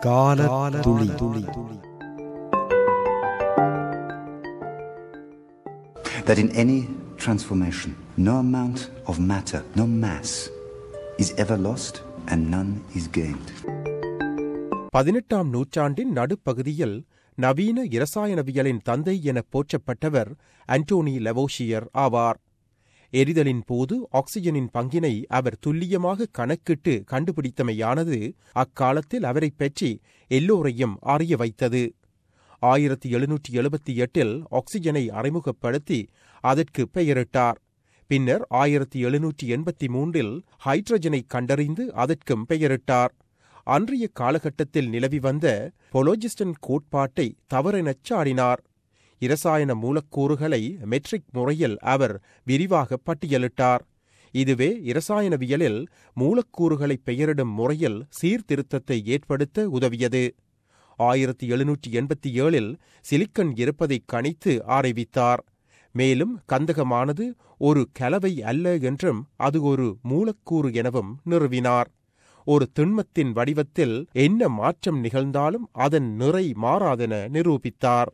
கால துளி துளி that in any transformation, no amount of matter, no mass, is ever lost and none is gained. பதினெட்டாம் நூற்றாண்டின் நடுப்பகுதியில் நவீன இரசாயனவியலின் தந்தை என போற்றப்பட்டவர் அன்டோனி லெவோஷியர் ஆவார் எரிதலின் போது ஆக்சிஜனின் பங்கினை அவர் துல்லியமாக கணக்கிட்டு கண்டுபிடித்தமையானது அக்காலத்தில் அவரைப் பற்றி எல்லோரையும் அறிய வைத்தது ஆயிரத்தி எழுநூற்றி எழுபத்தி எட்டில் ஆக்சிஜனை அறிமுகப்படுத்தி அதற்கு பெயரிட்டார் பின்னர் ஆயிரத்தி எழுநூற்றி எண்பத்தி மூன்றில் ஹைட்ரஜனை கண்டறிந்து அதற்கும் பெயரிட்டார் அன்றைய காலகட்டத்தில் நிலவி வந்த பொலோஜிஸ்டன் கோட்பாட்டை தவறெனச் சாடினார் இரசாயன மூலக்கூறுகளை மெட்ரிக் முறையில் அவர் விரிவாக பட்டியலிட்டார் இதுவே இரசாயனவியலில் மூலக்கூறுகளை பெயரிடும் முறையில் சீர்திருத்தத்தை ஏற்படுத்த உதவியது ஆயிரத்தி எழுநூற்றி எண்பத்தி ஏழில் சிலிக்கன் இருப்பதை கணித்து ஆரைவித்தார் மேலும் கந்தகமானது ஒரு கலவை அல்ல என்றும் அது ஒரு மூலக்கூறு எனவும் நிறுவினார் ஒரு திண்மத்தின் வடிவத்தில் என்ன மாற்றம் நிகழ்ந்தாலும் அதன் நிறை மாறாதென நிரூபித்தார்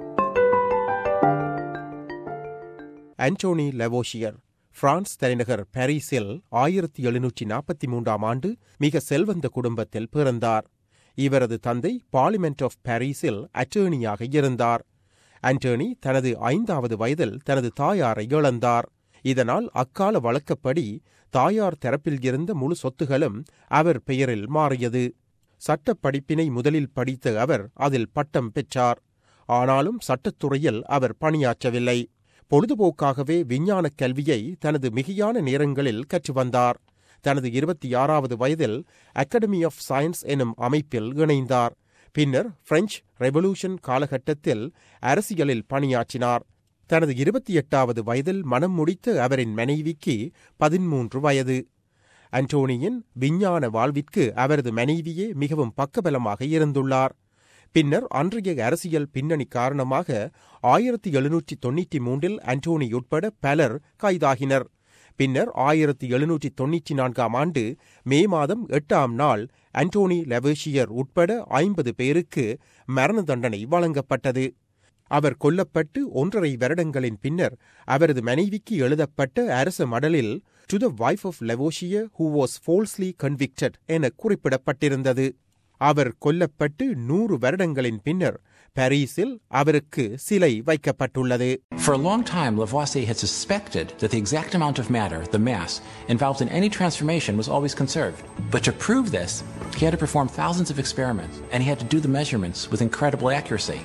ஆண்டோனி லெவோஷியர் பிரான்ஸ் தலைநகர் பாரிஸில் ஆயிரத்தி எழுநூற்றி நாற்பத்தி மூன்றாம் ஆண்டு மிக செல்வந்த குடும்பத்தில் பிறந்தார் இவரது தந்தை பார்லிமெண்ட் ஆஃப் பாரிஸில் அட்டர்னியாக இருந்தார் ஆண்டோனி தனது ஐந்தாவது வயதில் தனது தாயாரை இழந்தார் இதனால் அக்கால வழக்கப்படி தாயார் தரப்பில் இருந்த முழு சொத்துகளும் அவர் பெயரில் மாறியது சட்டப் படிப்பினை முதலில் படித்த அவர் அதில் பட்டம் பெற்றார் ஆனாலும் சட்டத்துறையில் அவர் பணியாற்றவில்லை பொழுதுபோக்காகவே விஞ்ஞானக் கல்வியை தனது மிகையான நேரங்களில் கற்று வந்தார் தனது இருபத்தி ஆறாவது வயதில் அகாடமி ஆஃப் சயின்ஸ் எனும் அமைப்பில் இணைந்தார் பின்னர் பிரெஞ்சு ரெவல்யூஷன் காலகட்டத்தில் அரசியலில் பணியாற்றினார் தனது இருபத்தி எட்டாவது வயதில் மனம் முடித்த அவரின் மனைவிக்கு பதிமூன்று வயது அன்டோனியின் விஞ்ஞான வாழ்விற்கு அவரது மனைவியே மிகவும் பக்கபலமாக இருந்துள்ளார் பின்னர் அன்றைய அரசியல் பின்னணி காரணமாக ஆயிரத்தி எழுநூற்றி தொன்னூற்றி மூன்றில் அன்டோனி உட்பட பலர் கைதாகினர் பின்னர் ஆயிரத்தி எழுநூற்றி தொன்னூற்றி நான்காம் ஆண்டு மே மாதம் எட்டாம் நாள் அன்டோனி லெவேஷியர் உட்பட ஐம்பது பேருக்கு மரண தண்டனை வழங்கப்பட்டது அவர் கொல்லப்பட்டு ஒன்றரை வருடங்களின் பின்னர் அவரது மனைவிக்கு எழுதப்பட்ட அரச மடலில் to the wife of Lavoisier who was falsely convicted என குறிப்பிடப்பட்டிருந்தது அவர் கொல்லப்பட்டு நூறு வருடங்களின் பின்னர் பாரிஸில் அவருக்கு சிலை வைக்கப்பட்டுள்ளது For a long time, Lavoisier had suspected that the exact amount of matter, the mass, involved in any transformation was always conserved. But to prove this, he had to perform thousands of experiments, and he had to do the measurements with incredible accuracy.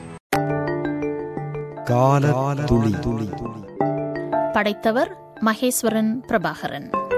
கால துளி துளி படைத்தவர் மகேஸ்வரன் பிரபாகரன்